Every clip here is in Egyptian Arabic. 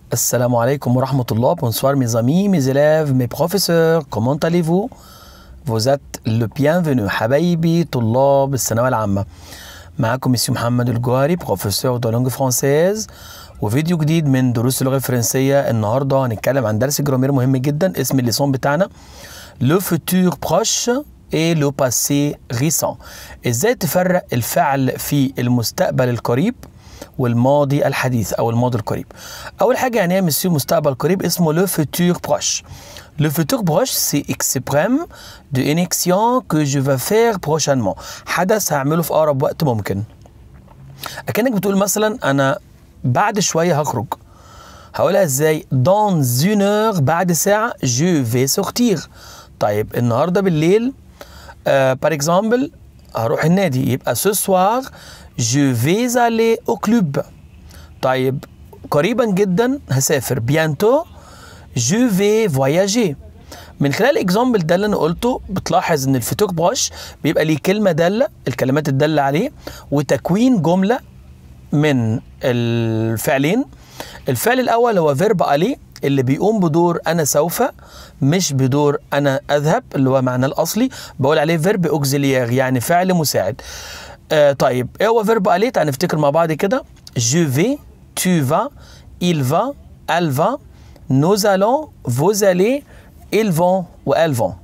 السلام عليكم ورحمة الله. Bonsoir mes amis, mes élèves, mes professeurs. Comment allez-vous? Vous êtes le bienvenu حبايبي طلاب الثانوية العامة. معاكم مسيو محمد الجوهري بروفيسور دو لونج فرانسيز وفيديو جديد من دروس اللغة الفرنسية النهاردة هنتكلم عن درس جرامير مهم جدا اسم الليسون بتاعنا لو فوتور بروش اي لو باسي ريسون ازاي تفرق الفعل في المستقبل القريب والماضي الحديث او الماضي القريب اول حاجه يعني ايه مسيو مستقبل قريب اسمه لو فوتور بروش Le futur proche, c'est exprime d'une action que je vais faire prochainement. حدث هعمله في أقرب وقت ممكن. أكنك بتقول مثلا أنا بعد شوية هخرج. هقولها ازاي؟ dans une heure بعد ساعة je vais sortir. طيب النهارده بالليل آه par exemple هروح النادي يبقى ce soir je vais aller au club. طيب قريبا جدا هسافر bientôt je vais voyager من خلال الاكزامبل ده اللي انا قلته بتلاحظ ان الفيتوك بروش بيبقى ليه كلمه داله الكلمات الداله عليه وتكوين جمله من الفعلين الفعل الاول هو فيرب عليه اللي بيقوم بدور انا سوف مش بدور انا اذهب اللي هو معناه الاصلي بقول عليه فيرب اوكزيليير يعني فعل مساعد آه طيب ايه هو فيرب عليه تعال نفتكر مع بعض كده je vais tu vas il va elle va nous allons vous allez ils vont وelles vont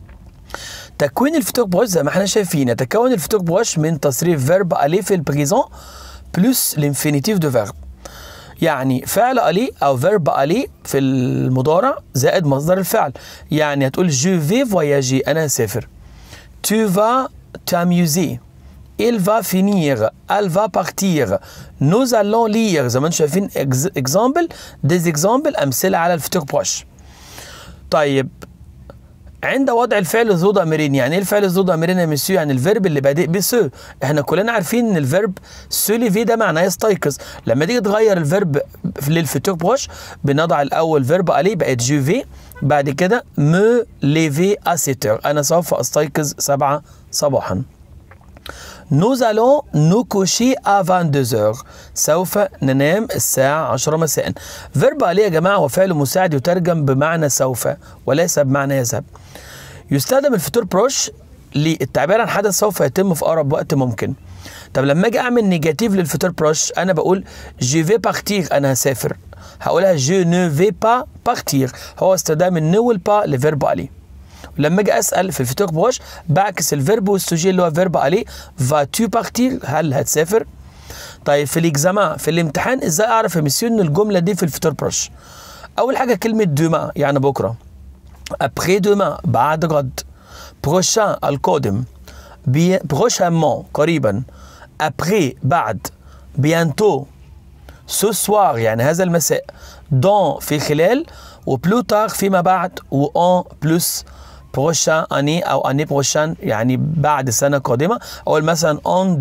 تكوين الفتوك بروش زي ما احنا شايفين يتكون الفتوك بروش من تصريف فيرب الي في البريزون بلس الانفينيتيف دو فيرب يعني فعل الي او فيرب الي في المضارع زائد مصدر الفعل يعني هتقول جو في فواياجي انا هسافر tu vas t'amuser il va finir elle va partir nous allons lire زي ما انتم شايفين اكزامبل ديز اكزامبل امثله على الفتوك بروش طيب عند وضع الفعل ذو ضميرين يعني ايه الفعل ذو ضميرين يا مسيو يعني الفيرب اللي بادئ بسو احنا كلنا عارفين ان الفيرب سو ليفي ده معناه يستيقظ لما تيجي تغير الفيرب للفتوك بروش بنضع الاول فيرب عليه بقت جو في بعد كده مو ليفي اسيتر انا سوف استيقظ سبعة صباحا Nous allons nous coucher à 22h. سوف ننام الساعة 10 مساء. فيرب عليه يا جماعة هو فعل مساعد يترجم بمعنى سوف وليس بمعنى يذهب. يستخدم الفطور بروش للتعبير عن حدث سوف يتم في أقرب وقت ممكن. طب لما أجي أعمل نيجاتيف للفطور بروش أنا بقول جو في بارتير أنا هسافر. هقولها جو نو في با بارتير هو استخدام النو والبا لفيرب عليه. لما اجي اسال في الفيتوك بروش بعكس الفيرب والسوجي اللي هو فيرب عليه فا تو بارتير هل هتسافر؟ طيب في الاكزامان في الامتحان ازاي اعرف يا مسيو ان الجمله دي في الفيتور بروش؟ اول حاجه كلمه دوما يعني بكره ابري دوما بعد غد بروشان القادم بروشامون قريبا ابري بعد بيانتو سو سوار يعني هذا المساء دون في خلال وبلوتار فيما بعد وان بلس بروشان اني او اني بروشان يعني بعد سنه قادمه او مثلا ان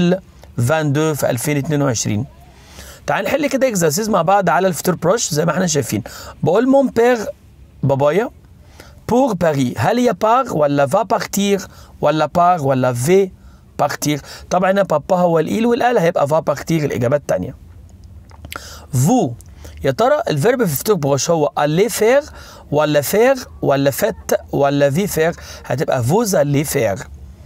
2022 في 2022 تعال نحل كده اكزرسيز مع بعض على الفطور بروش زي ما احنا شايفين بقول مون بير بابايا بور باري هل هي بار ولا فا بارتير ولا بار ولا في بارتير طبعا هنا بابا هو الايل والال هيبقى فا بارتير الاجابه الثانيه فو يا ترى الفيرب في فتوك بروش هو aller faire ولا faire ولا فت ولا في faire هتبقى vous allez faire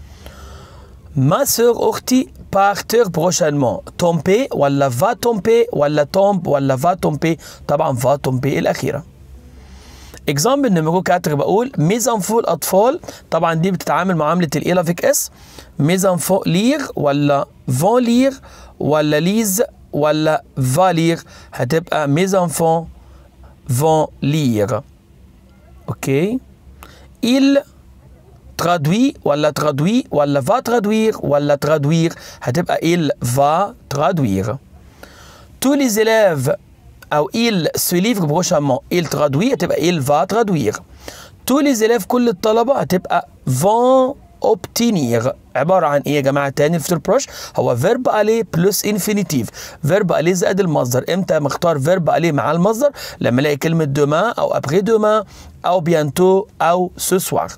ما سور اختي بارتير بروشانمون تومبي ولا فا تومبي ولا تومب ولا فا تومبي طبعا فا تومبي الاخيره اكزامبل نمرو 4 بقول ميز انفو الاطفال طبعا دي بتتعامل معامله الالافيك اس ميز انفو لير ولا فون لير ولا ليز ولا فالير هتبقى mes enfants vont lire اوكي il traduit ولا traduit ولا va traduire ولا traduire هتبقى il va traduire tous les élèves او il se livre prochainement il traduit هتبقى il va traduire tous les élèves كل الطلبة هتبقى vont obtenir عبارة عن ايه يا جماعة تاني الفيتور بروش هو فيرب عليه بلس انفينيتيف فيرب عليه زائد المصدر امتى مختار فيرب عليه مع المصدر لما الاقي كلمة دوما او ابري دوما او بيانتو او سوسوار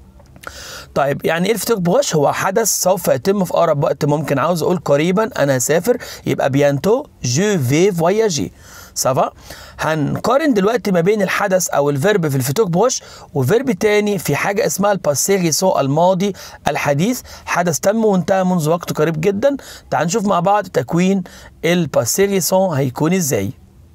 طيب يعني ايه الفيتور بروش هو حدث سوف يتم في اقرب وقت ممكن عاوز اقول قريبا انا هسافر يبقى بيانتو جو في فواياجي سافا هنقارن دلوقتي ما بين الحدث او الفيرب في الفيتور بروش وفيرب تاني في حاجه اسمها الباسي ريسون الماضي الحديث حدث تم وانتهى منذ وقت قريب جدا تعال نشوف مع بعض تكوين الباسي ريسون هيكون ازاي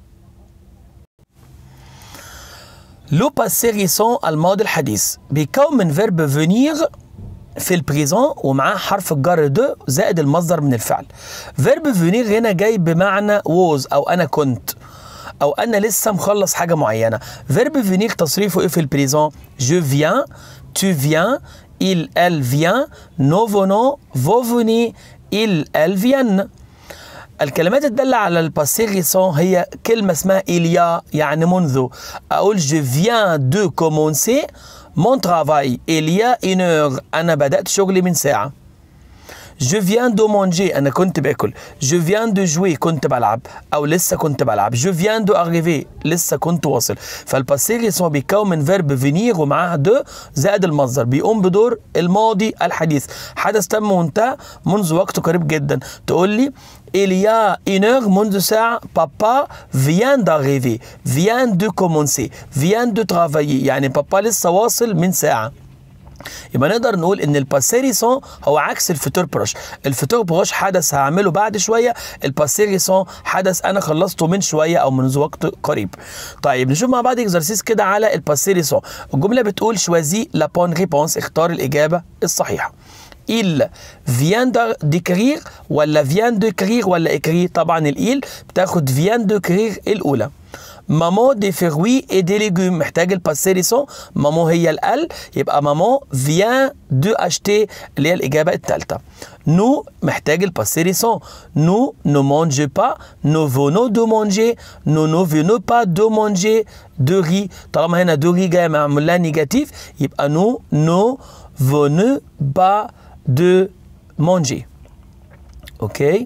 لو باسي ريسون الماضي الحديث بيكون من فيرب فينير في البريزون ومعاه حرف الجر دو زائد المصدر من الفعل فيرب فينير هنا جاي بمعنى ووز او انا كنت او انا لسه مخلص حاجه معينه فيرب فينير تصريفه ايه في البريزون جو فيان tu viens il elle vient nous venons vous venez il elle viennent الكلمات الدالة على الباسي ريسون هي كلمة اسمها إليا يعني منذ أقول je viens de commencer mon travail il y a une heure أنا بدأت شغلي من ساعة Je viens de manger أنا كنت باكل Je viens de jouer كنت بلعب أو لسه كنت بلعب Je viens de arriver لسه كنت واصل فالباسي ريسون بيتكون من فيرب فينير ومعاه دو زائد المصدر بيقوم بدور الماضي الحديث حدث تم وانتهى منذ وقت قريب جدا تقول لي Il y a une heure منذ ساعة بابا vient d'arriver vient de commencer vient de travailler يعني بابا لسه واصل من ساعة يبقى نقدر نقول ان الباسي ريسون هو عكس الفيتور بروش الفيتور بروش حدث هعمله بعد شويه الباسي ريسون حدث انا خلصته من شويه او منذ وقت قريب طيب نشوف مع بعض اكزرسيس كده على الباسي ريسون الجمله بتقول شوازي لا بون ريبونس اختار الاجابه الصحيحه il vient d'écrire ولا vient d'écrire ولا écrire طبعا الإيل بتاخد vient d'écrire الأولى مامو دي فروي اي دي ليجوم محتاج الباسي ريسون مامو هي الال يبقى مامو فيان دو اشتي اللي هي الاجابه الثالثه نو محتاج الباسي ريسون نو نو مونجي با نو فونو دو مونجي نو نو فينو با دو مونجي دو ري طالما هنا دو ري جايه معمول لها نيجاتيف يبقى نو نو فونو با دو مونجي اوكي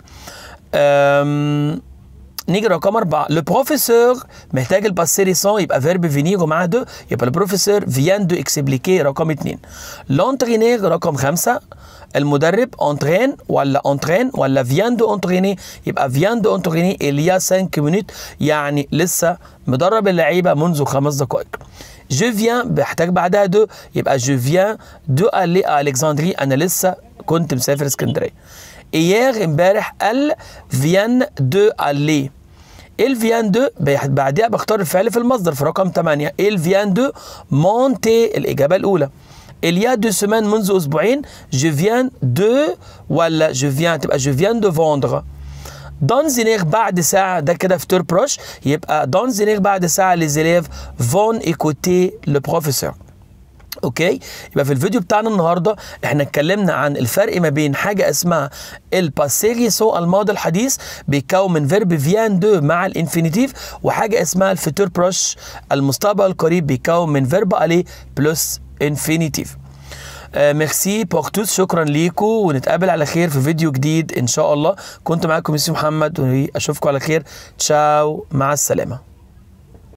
أم نيجي رقم أربعة لو بروفيسور محتاج الباسي ريسون يبقى فيرب فينير ومعاه دو يبقى البروفيسور فيان دو اكسبليكي رقم اتنين لونترينير رقم خمسة المدرب انترين ولا انترين ولا فيان دو انتريني يبقى فيان دو انتريني اليا 5 مينوت يعني لسه مدرب اللعيبه منذ خمس دقائق جو فيان بحتاج بعدها دو يبقى جو فيان دو الي الكسندري انا لسه كنت مسافر اسكندريه ايير امبارح ال فيان دو الي il vient de بعدها بختار الفعل في المصدر في رقم 8 il vient de monter الإجابة الأولى il y a deux semaines منذ أسبوعين je viens de ولا je viens تبقى je viens de vendre dans une heure بعد ساعة ده كده فطور بروش يبقى dans une heure بعد ساعة les élèves vont écouter le professeur اوكي يبقى في الفيديو بتاعنا النهارده احنا اتكلمنا عن الفرق ما بين حاجه اسمها الباسي ريسو الماضي الحديث بيتكون من فيرب فيان دو مع الانفينيتيف وحاجه اسمها الفيتور بروش المستقبل القريب بيتكون من فيرب الي بلس انفينيتيف ميرسي بور توس شكرا ليكم ونتقابل على خير في فيديو جديد ان شاء الله كنت معاكم يوسف محمد واشوفكم على خير تشاو مع السلامه